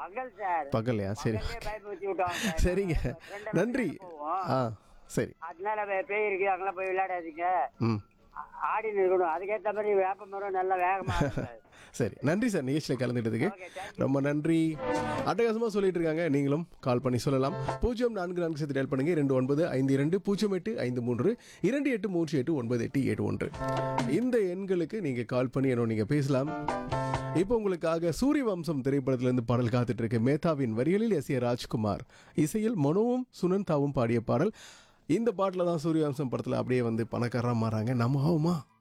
பகல் சார் பகல்லையா சரி பகல்லே பைப் வச்சு விட்டோம் சார். சரிங்க ரெண்டரை நன்றி மணிக்கு போவோம். ஆ சரி அதனால வே- பேய் இருக்கு அங்கெல்லாம் போய் விளையாடாதீங்க ம் ஆ- ஆடின்னு இருக்கணும் அதுக்கேற்ற மாதிரி வேப்ப மரம் நல்லா வேகமா ஆடும் சார். சரி நன்றி சார் நிகழ்ச்சியில் கலந்துட்டதுக்கு Okay, thank ரொம்ப நன்றி அட்டகாசமாக சொல்லிட்டு இருக்காங்க நீங்களும் கால் பண்ணி சொல்லலாம் பூஜ்ஜியம் நான்கு நான்கு சேர்த்து டயல் பண்ணுங்க ரெண்டு ஒன்பது ஐந்து இரண்டு பூஜ்ஜியம் எட்டு ஐந்து மூன்று இரண்டு எட்டு மூன்று எட்டு ஒன்பது எட்டு ஏழு ஒன்று இந்த எண்களுக்கு நீங்கள் கால் பண்ணி என்னோட நீங்கள் பேசலாம் இப்போ உங்களுக்காக சூரிய வம்சம் திரைப்படத்திலிருந்து பாடல் காத்துட்டு இருக்கு மேத்தாவின் வரிகளில் எஸ் ஏ ராஜ்குமார் இசையில் மனோவும் சுனந்தாவும் பாடிய பாடல் இந்த பாட்டில் தான் சூரிய வம்சம் படத்தில் அப்படியே வந்து பணக்காரராக மாறாங்க நம்ம ஆகுமா